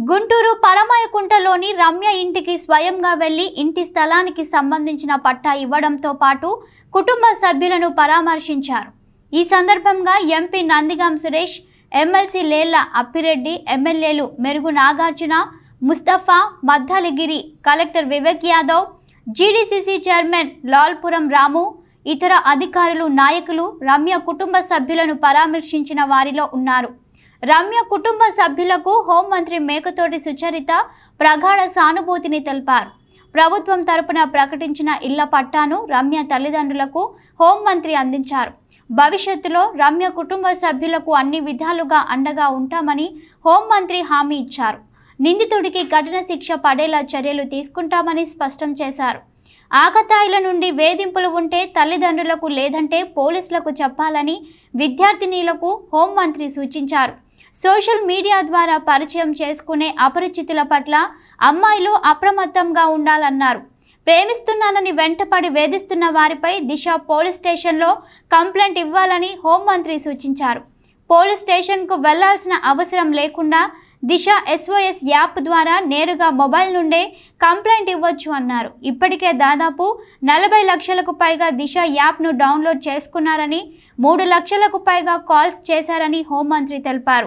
గుంటూరు పరమాయకుంటలోని రమ్య ఇంటికి స్వయంగా వెళ్లి ఇంటి స్థలానికి సంబంధించిన పట్టా ఇవ్వడంతో పాటు కుటుంబ సభ్యులను పరామర్శించారు ఈ సందర్భంగా ఎంపీ నందిగాం సురేష్ ఎమ్మెల్సీ లేళ్ల అప్పిరెడ్డి ఎమ్మెల్యేలు Merugu Nagarjuna Mustafa Maddaligiri collector Vivek Yadav GDCC chairman Lalpuram Ramu ఇతర అధికారులు నాయకులు రమ్య కుటుంబ సభ్యులను పరామర్శించిన వారిలో ఉన్నారు రమ్య కుటుంబ సభ్యులకు హోంమంత్రి మేకతోటి సుచరిత ప్రగాఢ సానుభూతిని తెలిపారు ప్రభుత్వం తరపున ప్రకటించిన ఇళ్ల పట్టాను రమ్య తల్లిదండ్రులకు హోంమంత్రి అందించారు భవిష్యత్తులో రమ్య కుటుంబ సభ్యులకు అన్ని విధాలుగా అండగా ఉంటామని హోంమంత్రి హామీ ఇచ్చారు నిందితుడికి కఠిన శిక్ష పడేలా చర్యలు తీసుకుంటామని స్పష్టం చేశారు ఆకతాయిల నుండి వేధింపులు ఉంటే తల్లిదండ్రులకు లేదంటే పోలీసులకు చెప్పాలని విద్యార్థినీలకు హోంమంత్రి సూచించారు సోషల్ మీడియా ద్వారా పరిచయం చేసుకునే అపరిచితుల పట్ల అమ్మాయిలు అప్రమత్తంగా ఉండాలన్నారు ప్రేమిస్తున్నానని వెంటపడి వేధిస్తున్న వారిపై దిశ పోలీస్ స్టేషన్లో కంప్లైంట్ ఇవ్వాలని హోంమంత్రి సూచించారు పోలీస్ స్టేషన్కు వెళ్లాల్సిన అవసరం లేకుండా దిశ ఎస్ఓఎస్ యాప్ ద్వారా నేరుగా మొబైల్ నుండే కంప్లైంట్ ఇవ్వచ్చు అన్నారు ఇప్పటికే దాదాపు నలభై లక్షలకు పైగా దిశ యాప్ను డౌన్లోడ్ చేసుకున్నారని మూడు లక్షలకు పైగా కాల్స్ చేశారని హోంమంత్రి తెలిపారు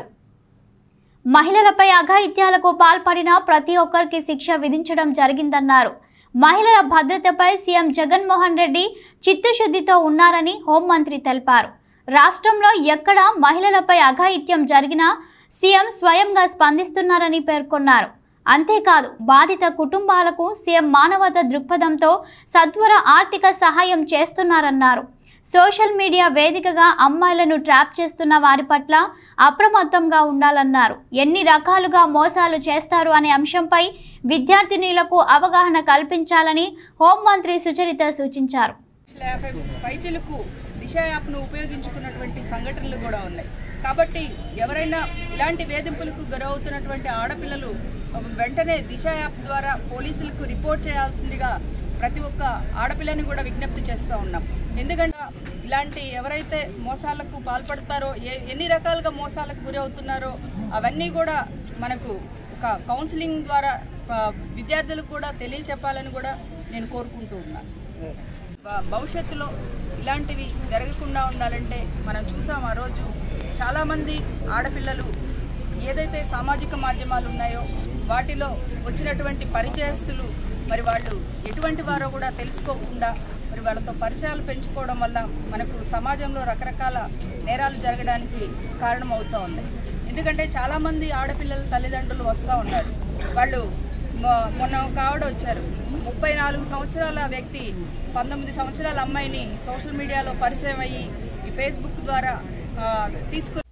మహిళలపై అఘాయిత్యాలకు పాల్పడిన ప్రతి ఒక్కరికి శిక్ష విధించడం జరిగిందన్నారు మహిళల భద్రతపై సీఎం జగన్మోహన్ రెడ్డి చిత్తశుద్ధితో ఉన్నారని హోంమంత్రి తెలిపారు రాష్ట్రంలో ఎక్కడ మహిళలపై అఘాయిత్యం జరిగినా సీఎం స్వయంగా స్పందిస్తున్నారని పేర్కొన్నారు అంతేకాదు బాధిత కుటుంబాలకు సీఎం మానవత దృక్పథంతో సత్వర ఆర్థిక సహాయం చేస్తున్నారన్నారు సోషల్ మీడియా వేదికగా అమ్మాయిలను ట్రాప్ చేస్తున్న వారి పట్ల అప్రమత్తంగా ఉండాలన్నారు ఎన్ని రకాలుగా మోసాలు చేస్తారు అనే అంశంపై విద్యార్థినీలకు అవగాహన కల్పించాలని హోంమంత్రి సుచరిత సూచించారు లక్షల యాభై పైచలకు దిశ యాప్ను ఉపయోగించుకున్నటువంటి సంఘటనలు కూడా ఉన్నాయి కాబట్టి ఎవరైనా ఇలాంటి వేధింపులకు గురవుతున్నటువంటి ఆడపిల్లలు వెంటనే దిశ యాప్ ద్వారా పోలీసులకు రిపోర్ట్ చేయాల్సిందిగా ప్రతి ఒక్క ఆడపిల్లని కూడా విజ్ఞప్తి చేస్తూ ఉన్నాం ఎందుకంటే ఇలాంటి ఎవరైతే మోసాలకు పాల్పడతారో ఏ ఎన్ని రకాలుగా మోసాలకు గురి అవుతున్నారో అవన్నీ కూడా మనకు ఒక కౌన్సిలింగ్ ద్వారా ఆ, విద్యార్థులకు కూడా తెలియచెప్పాలని కూడా నేను కోరుకుంటూ ఉన్నాను భ- భవిష్యత్తులో ఇలాంటివి జరగకుండా ఉండాలంటే మనం చూసాం ఆ రోజు చాలామంది ఆడపిల్లలు ఏదైతే సామాజిక మాధ్యమాలు ఉన్నాయో వాటిలో వచ్చినటువంటి పరిచయస్తులు మరి వాళ్ళు ఎటువంటి వారో కూడా తెలుసుకోకుండా మరి వాళ్ళతో పరిచయాలు పెంచుకోవడం వల్ల మనకు సమాజంలో రకరకాల నేరాలు జరగడానికి కారణమవుతూ ఉంది ఎందుకంటే చాలామంది ఆడపిల్లల తల్లిదండ్రులు వస్తూ ఉన్నారు వాళ్ళు మొ- మొన్న ఒక ఆవిడ వచ్చారు ముప్పై నాలుగు సంవత్సరాల వ్యక్తి పంతొమ్మిది సంవత్సరాల అమ్మాయిని సోషల్ మీడియాలో పరిచయం అయ్యి ఈ ఫేస్బుక్ ద్వారా ఆ, తీసుకుని